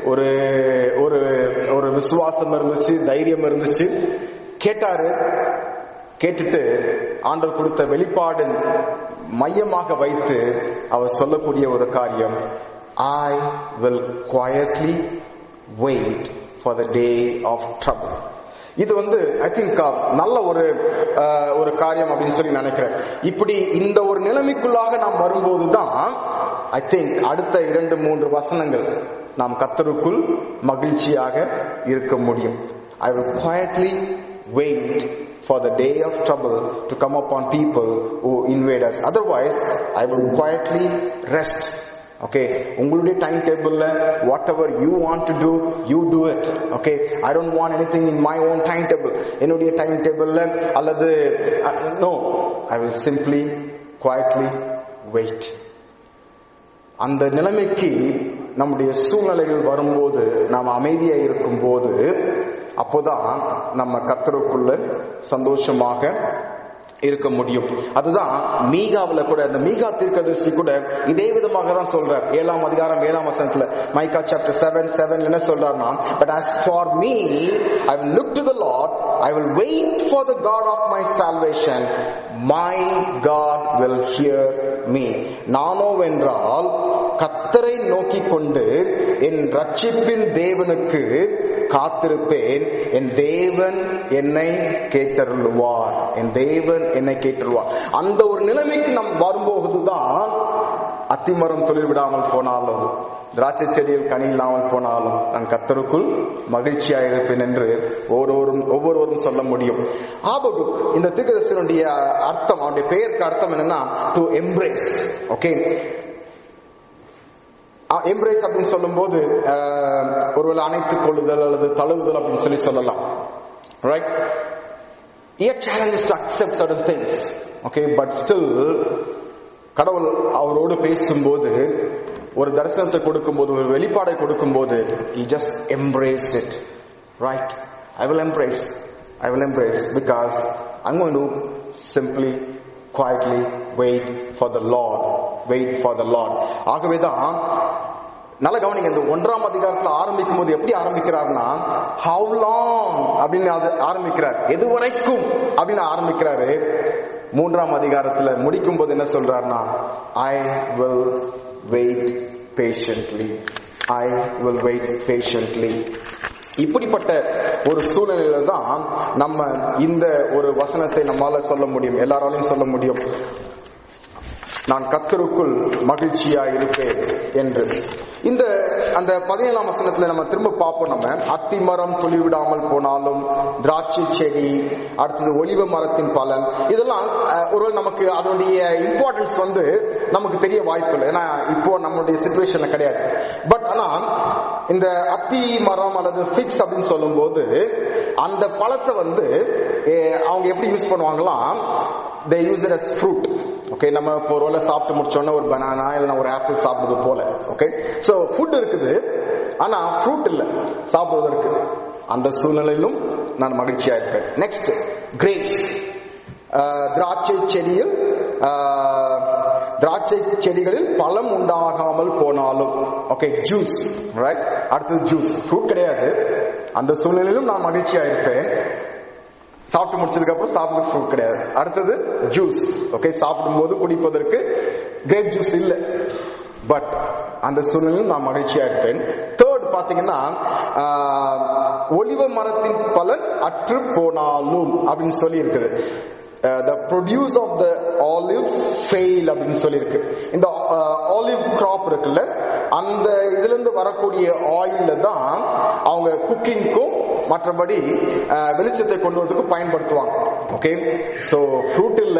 ஒரு ஒரு ஒரு விசுவாசம் இருந்துச்சு தைரியம் இருந்துச்சு கேட்டாரு கேட்டுட்டு ஆண்டவர் கொடுத்த வெளிப்பாடு மையமாக வைத்து அவர் சொல்லக்கூடிய ஒரு காரியம் I will quietly wait for the day of trouble இது வந்து ஐ திங்க் நல்ல ஒரு அஹ், ஒரு காரியம் அப்படின்னு சொல்லி நினைக்கிறேன் இப்படி இந்த ஒரு நிலைமைக்குள்ளாக நாம் வரும்போது தான் ஐ திங்க் அடுத்த இரண்டு மூன்று வசனங்கள் நாம் கத்தருக்குள் மகிழ்ச்சியாக இருக்க முடியும் I will quietly wait for the day of trouble to come upon people who invade us. Otherwise, I will quietly rest. Okay உங்களுடைய டைம் டேபிள்ல whatever you want to do you do it okay I don't want anything in my own timetable என்னுடைய time டேபிள்ல அல்லது no I will simply quietly wait அந்த நிலைமைக்கு நம்முடைய சூழ்நிலைகள் வரும்போது நாம் அமைதியா இருக்கும்போது அப்போதான் நம்ம கத்தருக்குள்ள சந்தோஷமாக இருக்க முடியும் அதுதான் மீகாவுல கூட அந்த மீகா தீர்க்கதரிசி கூட இதே விதமாக தான் சொல்றார் ஏழாம் அதிகாரம் ஏழாம் வசனத்துல மைக்கா சாப்டர் செவன் செவன் என்ன சொல்றாருன்னா but as far me I will look to the lord i will wait for the god of my salvation my god will hear me நானோ வென்றால் கத்தரை நோக்கி கொண்டு என் ரட்சிப்பின் தேவனுக்கு காத்திருப்பேன் என் தேவன் என்னை கேட்டருள்வார் என் தேவன் என்னை கேட்டருள்வார் அந்த ஒரு நிலைமைக்கு நாம் வரும்போதுதான் அத்திமரம் தொழில் விடாமல் போனாலும் திராட்சை செடியில் கனி இல்லாமல் போனாலும் நான் கத்தருக்குள் மகிழ்ச்சியாக இருப்பேன் என்று ஒவ்வொருவரும் ஒவ்வொருவரும் சொல்ல முடியும் ஆபகுக் இந்த தீர்க்கதரிசனுடைய அர்த்தம் அவனுடைய பெயருக்கு அர்த்தம் என்னன்னா டு எம்ப்ரேஸ் ஓகே எம்ப்ரேஸ் அப்படின்னு சொல்லும்போது அஹ், ஒருவேளை அணைத்துக் கொள்ளுதல் அல்லது தழுவுதல் அப்படின்னு சொல்லி சொல்லலாம் right a challenge is to accept certain things okay but still கடவுள் அவரோடு பேசும்போது ஒரு தரிசனத்தை கொடுக்கும்போது ஒரு வெளிப்பாடை கொடுக்கும்போது he just embraced it right i will embrace i will embrace because i'm going to simply quietly wait for the lord wait for the lord ஆகவேதான் நல்ல கவனிங்க இந்த ஒன்றாம் அதிகாரத்துல ஆரம்பிக்கும் போது எப்படி ஆரம்பிக்கிறார்னா ஹவு லாங் அப்படின்னு அது ஆரம்பிக்கிறார் எது வரைக்கும் அப்படின்னு ஆரம்பிக்கிறாரு மூன்றாம் அதிகாரத்துல முடிக்கும் போது என்ன சொல்றாருன்னா I will wait patiently I will wait patiently இப்படிப்பட்ட ஒரு சூழ்நிலையில தான் நம்ம இந்த ஒரு வசனத்தை நம்மால சொல்ல முடியும் எல்லாராலையும் சொல்ல முடியும் நான் கத்தருக்குள் மகிழ்ச்சியா இருப்பேன் என்று இந்த அந்த பதினேழாம் வசனத்துல நம்ம திரும்ப பார்ப்போம் நம்ம அத்தி மரம் துளி விடாமல் போனாலும் திராட்சை செடி அடுத்தது ஒலிவ மரத்தின் பலன் இதெல்லாம் அஹ், ஒரு நமக்கு அதனுடைய இம்பார்ட்டன்ஸ் வந்து நமக்கு தெரிய வாய்ப்பு இல்லை ஏன்னா இப்போ நம்மளுடைய சுச்சுவேஷன்ல கிடையாது பட் ஆனா இந்த அத்தி மரம் அல்லது ஃபிக்ஸ் அப்படின்னு சொல்லும்போது அந்த பழத்தை வந்து eh, அவங்க எப்படி யூஸ் பண்ணுவாங்களாம் they use it as fruit okay நம்ம இப்போ ஒரு வேளை சாப்பிட்டு முடிச்சோன்னா ஒரு பனானா இல்லைன்னா ஒரு ஆப்பிள் சாப்பிடுறது போல ஓகே சோ ஃபுட் இருக்குது ஆனா ஃப்ரூட் இல்ல சாப்பிடுவதற்கு அந்த சூழ்நிலையிலும் நான் மகிழ்ச்சியா இருப்பேன் நெக்ஸ்ட் கிரேப்ஸ் திராட்சை செடியில் ஆஹ், திராட்சை செடிகளில் பழம் உண்டாகாமல் போனாலும் ஓகே ஜூஸ் ரைட் அடுத்தது ஜூஸ் ஃப்ரூட் கிடையாது அந்த சூழ்நிலையிலும் நான் மகிழ்ச்சியா இருப்பேன் சாப்பிட்டு முடிச்சதுக்கு அப்புறம் சாப்பிடுறது ஃப்ரூட் கிடையாது அடுத்தது ஜூஸ் ஓகே சாப்பிடும் போது குடிப்பதற்கு கிரேப் ஜூஸ் இல்ல பட் அந்த சூழ்நிலையில் நான் மகிழ்ச்சியா இருப்பேன் தேர்ட் பாத்தீங்கன்னா ஆஹ், ஒலிவ மரத்தின் பலன் அற்று போனாலும் அப்படின்னு சொல்லி இருக்குது the produce of the olive fail அப்படின்னு சொல்லியிருக்கு இந்த ஆலிவ் கிராப் இருக்குல்ல அந்த இதுல இருந்து வரக்கூடிய ஆயில்ல தான் அவங்க குக்கிங்க்கும் மற்றபடி அஹ், வெளிச்சத்தை கொண்டு வரதுக்கு பயன்படுத்துவாங்க ஓகே சோ ஃப்ரூட் இல்ல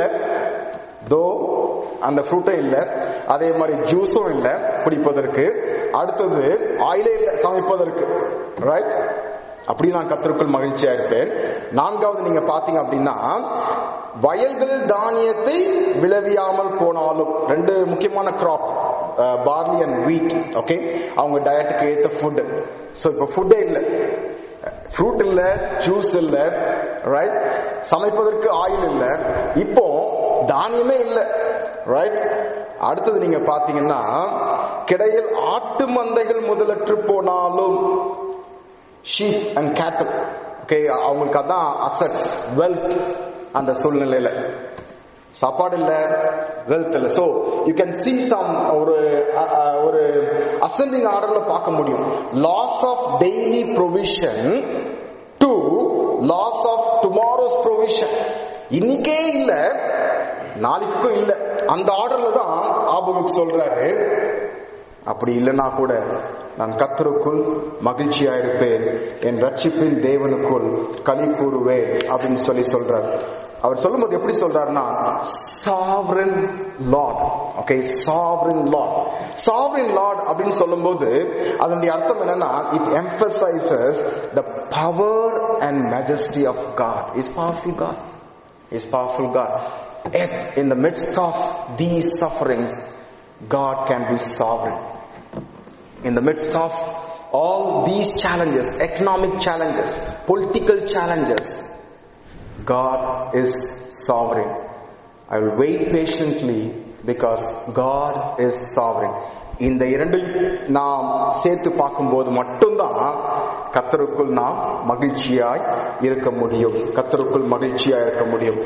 தோ அந்த ஃப்ரூட்டும் இல்ல அதே மாதிரி ஜூஸும் இல்ல குடிப்பதற்கு அடுத்தது ஆயிலே இல்ல சமைப்பதற்கு ரைட் அப்படி நான் கத்தருக்குள் மகிழ்ச்சியா இருப்பேன் நான்காவது நீங்க பாத்தீங்க அப்படின்னா வயல்களில் தானியத்தை விளைவியாமல் போனாலும் ரெண்டு முக்கியமான crop barley and wheat okay அவங்க டயட்டுக்கு ஏத்த ஃபுட் சோ இப்ப ஃபுட்டே இல்ல ஃப்ரூட் இல்ல ஜூஸ் இல்ல ரைட் சமைப்பதற்கு ஆயில் இல்ல இப்போ தானியமே இல்ல ரைட் அடுத்தது நீங்க பாத்தீங்கன்னா கிடையில் ஆட்டு மந்தைகள் முதலற்று போனாலும் ஷீப் அண்ட் கேட்டல் ஓகே அவங்களுக்கு அதான் அசட்ஸ் வெல்த் அந்த சூழ்நிலையில சாப்பாடு இல்ல வெல்த் இல்ல so you can see some ஒரு அ- அ- ஒரு அசெண்டிங் ஆர்டர்ல பார்க்க முடியும் loss of daily provision to loss of tomorrow's provision இன்னைக்கே இல்ல நாளைக்கும் இல்ல அந்த ஆர்டர்ல தான் ஆபுக்கு சொல்றாரு அப்படி இல்லைன்னா கூட நான் கத்தருக்குள் மகிழ்ச்சியா இருப்பேன் என் ரட்சிப்பின் தேவனுக்குள் களி கூறுவேன் அப்படின்னு சொல்லி சொல்றார் அவர் சொல்லும்போது எப்படி சொல்றாருன்னா sovereign Lord okay sovereign Lord sovereign Lord அப்படின்னு சொல்லும்போது அதனுடைய அர்த்தம் என்னன்னா it emphasises the power and majesty of God is powerful God is powerful God. Yet, in the midst of these sufferings, God can be sovereign. In the midst of all these challenges, economic challenges, political challenges, God is sovereign. I will wait patiently because God is sovereign. இந்த இரண்டையும் நாம் சேர்த்து பார்க்கும்போது மட்டும்தான் கத்தருக்குள் நாம் மகிழ்ச்சியாய் இருக்க முடியும் கத்தருக்குள் மகிழ்ச்சியாய் இருக்க முடியும்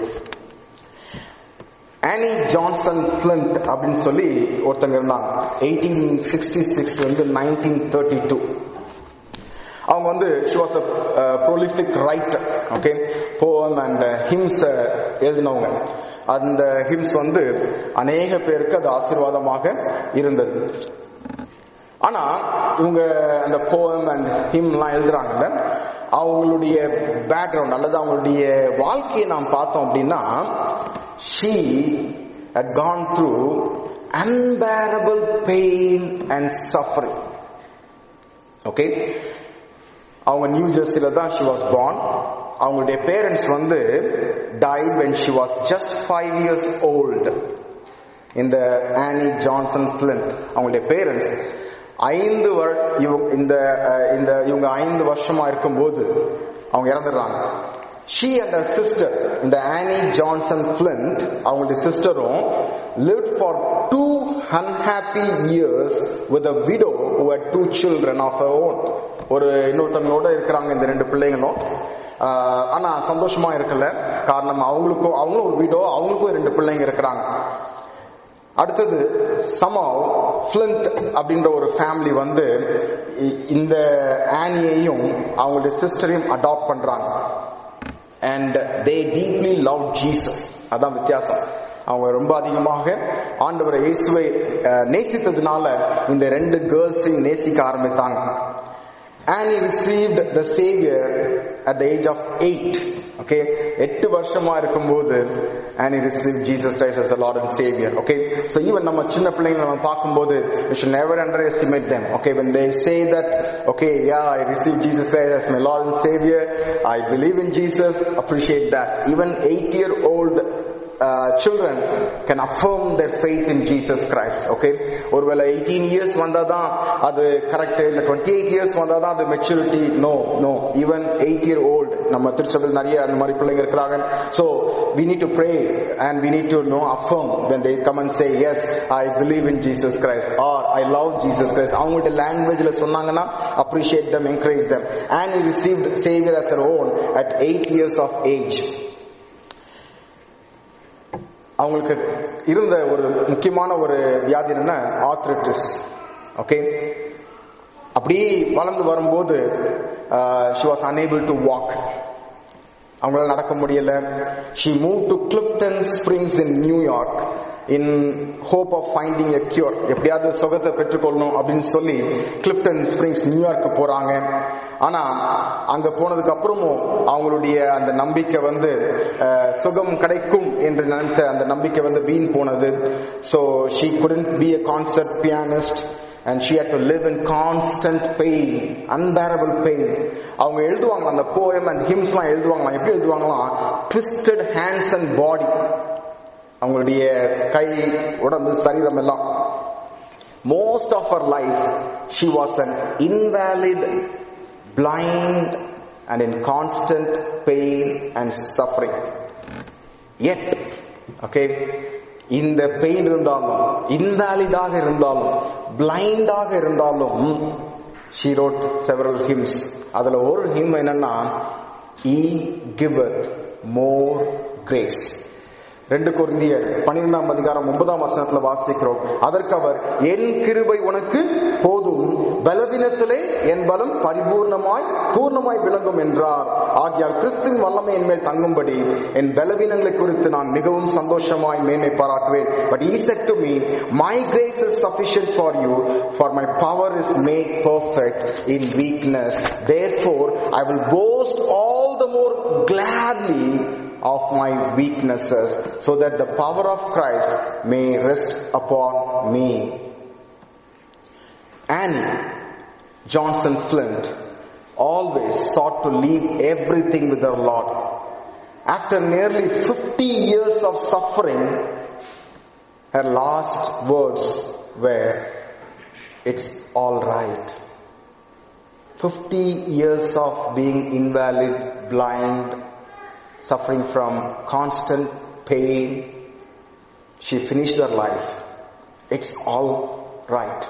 ஆனி ஜான்சன் பிளிண்ட் அப்படின்னு சொல்லி ஒருத்தங்க இருந்தாங்க எயிட்டீன் சிக்ஸ்டி சிக்ஸ் வந்து நைன்டீன் தேர்ட்டி டூ அவங்க வந்து she was a prolific writer okay poem and hymns எழுதினவங்க அந்த ஹிம்ஸ் வந்து அநேக பேருக்கு அது ஆசீர்வாதமாக இருந்தது ஆனா இவங்க அந்த போயம் அண்ட் ஹிம்லாம் எழுதுறாங்கல்ல அவங்களுடைய பேக்ரவுண்ட் அல்லது அவங்களுடைய வாழ்க்கையை நாம் பார்த்தோம் அப்படின்னா she had gone through unbearable pain and suffering ஓகே அவங்க நியூ ஜெர்சில தான் ஷி வாஸ் born அவங்களுடைய பேரண்ட்ஸ் வந்து died when she was just five years old இந்த ஆனி ஜான்சன் பிளிண்ட் அவங்களுடைய பேரண்ட்ஸ் ஐந்து வரு இவங்க இந்த அஹ், இந்த இவங்க ஐந்து வருஷமா இருக்கும்போது அவங்க இறந்துடுறாங்க ஷீ அண்ட் her சிஸ்டர் இந்த ஆனி ஜான்சன் பிளிண்ட் அவங்களுடைய சிஸ்டரும் lived for two unhappy years with a widow who had two children of her own ஒரு இன்னொருத்தவங்களோட இருக்கிறாங்க இந்த ரெண்டு பிள்ளைங்களும் ஆஹ், ஆனா சந்தோஷமா இருக்கல காரணம் அவங்களுக்கும் அவங்களும் ஒரு வீடோ அவங்களுக்கும் ரெண்டு பிள்ளைங்க இருக்கிறாங்க அடுத்தது சமாவ் ஃபிளிண்ட் அப்படின்ற ஒரு ஃபேமிலி வந்து இ- இந்த ஆனியையும் அவங்களுடைய சிஸ்டரையும் அடாப்ட் பண்றாங்க and they deeply love Jesus அதான் வித்தியாசம் அவங்க ரொம்ப அதிகமாக ஆண்டவரை இயேசுவை அஹ், நேசித்ததுனால இந்த ரெண்டு கேர்ள்ஸையும் நேசிக்க ஆரம்பித்தாங்க Annie received the Savior at the age of eight. Okay, எட்டு வருஷமா இருக்கும்போது Annie received Jesus Christ as the Lord and Savior. Okay, so even நம்ம சின்ன பிள்ளைங்களை நம்ம பார்க்கும்போது we should never underestimate them. Okay, when they say that, okay, yeah, I received Jesus Christ as my Lord and Savior, I believe in Jesus, appreciate that. Even eight year old uh, children can affirm their faith in Jesus Christ. Okay, ஒருவேளை 18 years வந்தாதான் அது correct இல்ல 28 years வந்தாதான் அது maturity no no even 8 year old நம்ம திருச்சபையில் நிறைய அந்த மாதிரி பிள்ளைங்க இருக்கிறாங்க so we need to pray and we need to know affirm when they come and say yes I believe in Jesus Christ or I love Jesus Christ அவங்களுடைய லாங்குவேஜ்ல சொன்னாங்கன்னா appreciate them encourage them and he received savior as her own at 8 years of age அவங்களுக்கு இருந்த ஒரு முக்கியமான ஒரு வியாதி என்ன ஆர்த்ரிட்டிஸ் ஓகே அப்படி வளர்ந்து வரும்போது she was unable to walk அவங்களால நடக்க முடியல she move to Clifton Springs in New York in hope of finding a cure எப்படியாவது சுகத்தை பெற்றுக்கொள்ளணும் அப்படின்னு சொல்லி கிளிப்டன் ஸ்பிரிங்ஸ் நியூயார்க்கு போறாங்க ஆனா அங்க போனதுக்கு அப்புறமும் அவங்களுடைய அந்த நம்பிக்கை வந்து அஹ், சுகம் கிடைக்கும் என்று நினைத்த அந்த நம்பிக்கை வந்து வீண் போனது so she couldn't be a concert pianist and she had to live in constant pain unbearable pain அவங்க எழுதுவாங்க அந்த poem and hymns எல்லாம் எழுதுவாங்களாம் எப்படி எழுதுவாங்களாம் twisted hands and body அவங்களுடைய கை உடம்பு சரீரம் எல்லாம் most of her life she was an invalid blind and in constant pain and suffering yet okay இந்த பெயின் இருந்தாலும் இன்வாலிடாக இருந்தாலும் பிளைண்டாக இருந்தாலும் she wrote several hymns அதுல ஒரு hymn என்னன்னா he giveth more grace ரெண்டு குருந்தியர் பன்னிரெண்டாம் அதிகாரம் ஒன்பதாம் வசனத்துல வாசிக்கிறோம் அதற்கு அவர் என் கிருபை உனக்கு போதும் பலவீனத்திலே என் பலம் பரிபூர்ணமாய் பூர்ணமாய் விளங்கும் என்றார் ஆகியால் கிறிஸ்துவின் வல்லமை என் மேல் தங்கும்படி என் பலவீனங்களை குறித்து நான் மிகவும் சந்தோஷமாய் மேன்மை பாராட்டுவேன் but he said to me my grace is sufficient for you for my power is made perfect in weakness therefore i will boast all the more gladly of my weaknesses so that the power of Christ may rest upon me. Annie Johnson Flint always sought to leave everything with her Lord. After nearly 50 years of suffering, her last words were, It's alright. 50 years of being invalid, blind, suffering from constant pain. She finished her life. It's all right.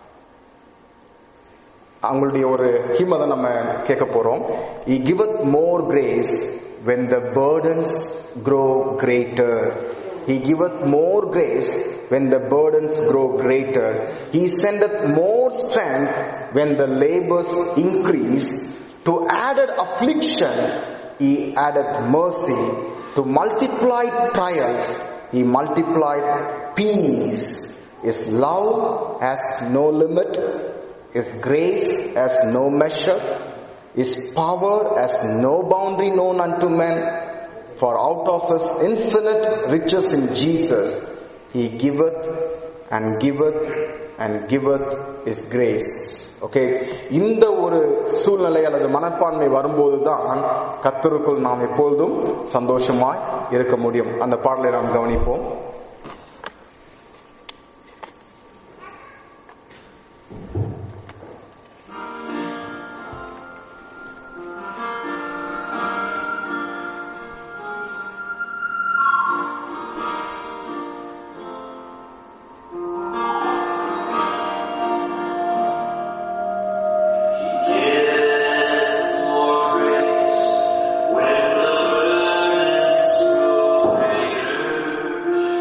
அவங்களுடைய ஒரு him அதை நம்ம கேட்க போறோம் He giveth more grace when the burdens grow greater. He giveth more grace when the burdens grow greater. He sendeth more strength when the labors increase. To added affliction, he added mercy. To multiplied trials, he multiplied peace. His love has no limit. His grace has no measure. His power has no boundary known unto men. For out of his infinite riches in Jesus, he giveth and giveth and giveth his grace. Okay இந்த ஒரு சூழ்நிலை அல்லது மனப்பான்மை வரும்போது தான் கத்தருக்குள் நாம் எப்பொழுதும் சந்தோஷமாய் இருக்க முடியும் அந்த பாடலை நாம் கவனிப்போம் When the burdens grow greater,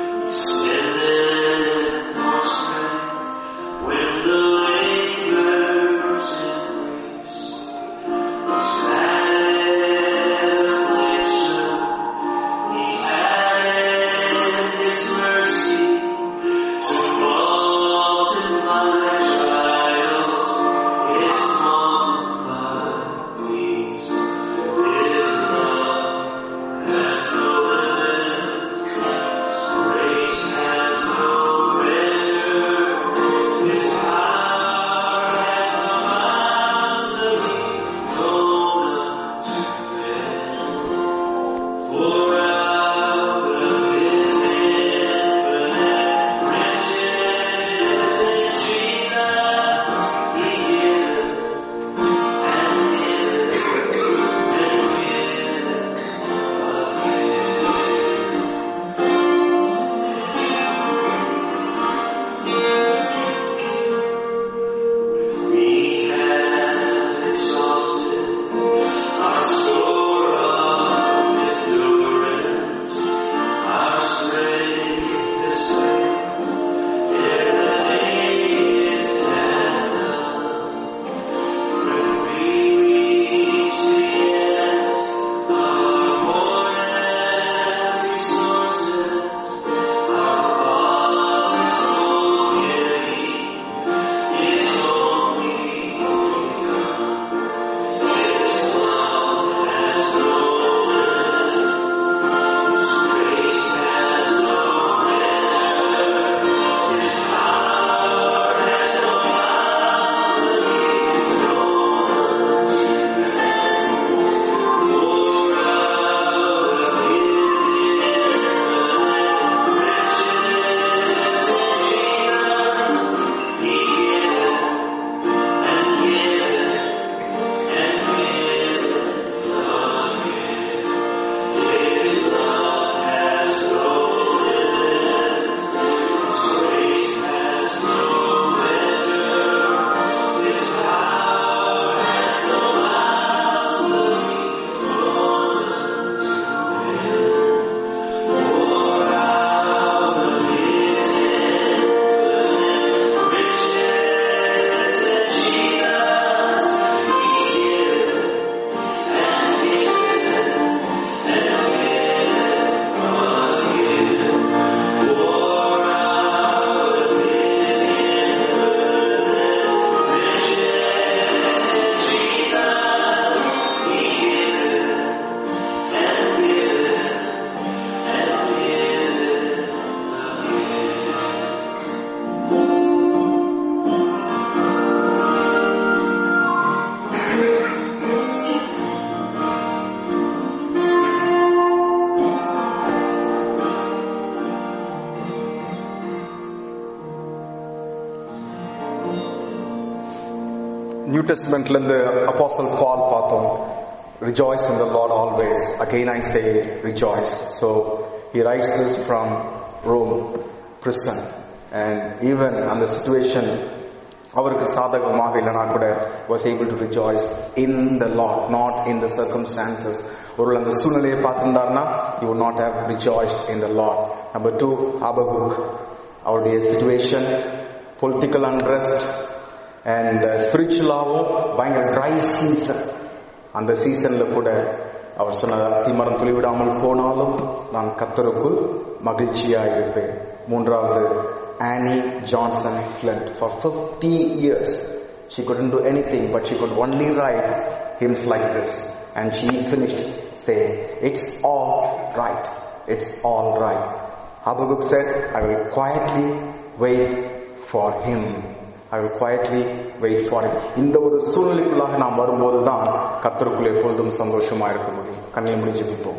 நியூ டெஸ்ட்மெண்ட்ல இருந்து அப்பாசல் பால் பார்த்தோம் rejoice in the Lord always. Again I say rejoice. So he writes this from Rome prison. And even on the situation அவருக்கு சாதகமாக இல்லைனா கூட was able to rejoice in the Lord, not in the circumstances. ஒரு அந்த சூழ்நிலையை பார்த்திருந்தார்னா he would not have rejoiced in the Lord. Number two, Habakkuk. அவருடைய situation, political unrest and ஸ்பிரிச்சுவலாகவும் பயங்கர try season அந்த சீசன்ல கூட அவர் சொன்னார் தீமரம் துளிவிடாமல் போனாலும் நான் கத்தருக்குள் மகிழ்ச்சியா இருப்பேன் மூன்றாவது Annie Johnson Flint for fifty years she couldn't do anything but she could only write hymns like this and she finished saying it's all right it's all right Habakkuk said I will quietly wait for him I will quietly wait for him. இந்த ஒரு சூழ்நிலைக்குள்ளாக நாம் வரும்போது தான் கத்தருக்குள் எப்பொழுதும் சந்தோஷமா இருக்க முடியும் கண்ணில் முடிஞ்சு ஜெபிப்போம்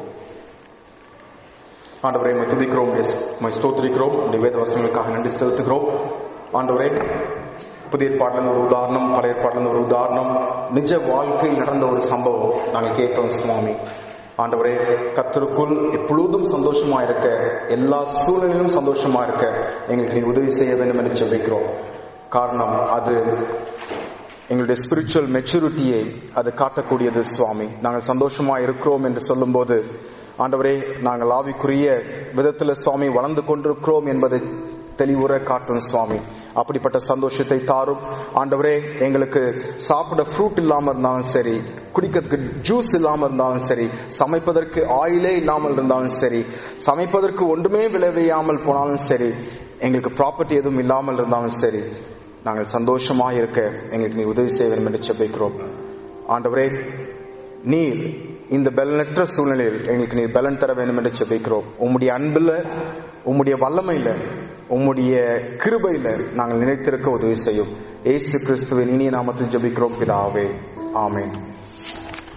ஆண்டவரை உம்மை துதிக்கிறோம் உம்மை ஸ்தோத்திரிக்கிறோம் உடைய வேத வசனங்களுக்காக நன்றி செலுத்துகிறோம் ஆண்டவரே புதிய ஏற்பாட்டிலிருந்து ஒரு உதாரணம் பழைய ஏற்பாட்டிலிருந்து ஒரு உதாரணம் நிஜ வாழ்க்கையில் நடந்த ஒரு சம்பவம் நாங்கள் கேட்டோம் சுவாமி ஆண்டவரே கத்தருக்குள் எப்பொழுதும் சந்தோஷமா இருக்க எல்லா சூழ்நிலையிலும் சந்தோஷமா இருக்க எங்களுக்கு நீ உதவி செய்ய வேண்டும் என்று ஜெபிக்கிறோம் காரணம் அது எங்களுடைய ஸ்பிரிச்சுவல் மெச்சூரிட்டியை அது காட்டக்கூடியது சுவாமி நாங்கள் சந்தோஷமா இருக்கிறோம் என்று சொல்லும்போது ஆண்டவரே நாங்கள் ஆவிக்குரிய விதத்துல சுவாமி வளர்ந்து கொண்டிருக்கிறோம் என்பதை தெளிவுற காட்டும் சுவாமி அப்படிப்பட்ட சந்தோஷத்தை தாரும் ஆண்டவரே எங்களுக்கு சாப்பிட ஃப்ரூட் இல்லாம இருந்தாலும் சரி குடிக்கிறதுக்கு ஜூஸ் இல்லாம இருந்தாலும் சரி சமைப்பதற்கு ஆயிலே இல்லாமல் இருந்தாலும் சரி சமைப்பதற்கு ஒன்றுமே விளைவையாமல் போனாலும் சரி எங்களுக்கு ப்ராப்பர்ட்டி எதுவும் இல்லாமல் இருந்தாலும் சரி நாங்கள் சந்தோஷமாக இருக்க எங்களுக்கு நீ உதவி செய்ய வேண்டும் என்று செபிக்கிறோம் ஆண்டவரே நீர் இந்த பலனற்ற சூழ்நிலையில் எங்களுக்கு நீர் பலன் தர வேண்டும் என்று செபிக்கிறோம் உம்முடைய அன்புல உம்முடைய வல்லமையில உம்முடைய கிருபையில நாங்கள் நினைத்திருக்க உதவி செய்யும் ஏசு கிறிஸ்துவின் இனிய நாமத்தில் ஜெபிக்கிறோம் பிதாவே ஆமேன்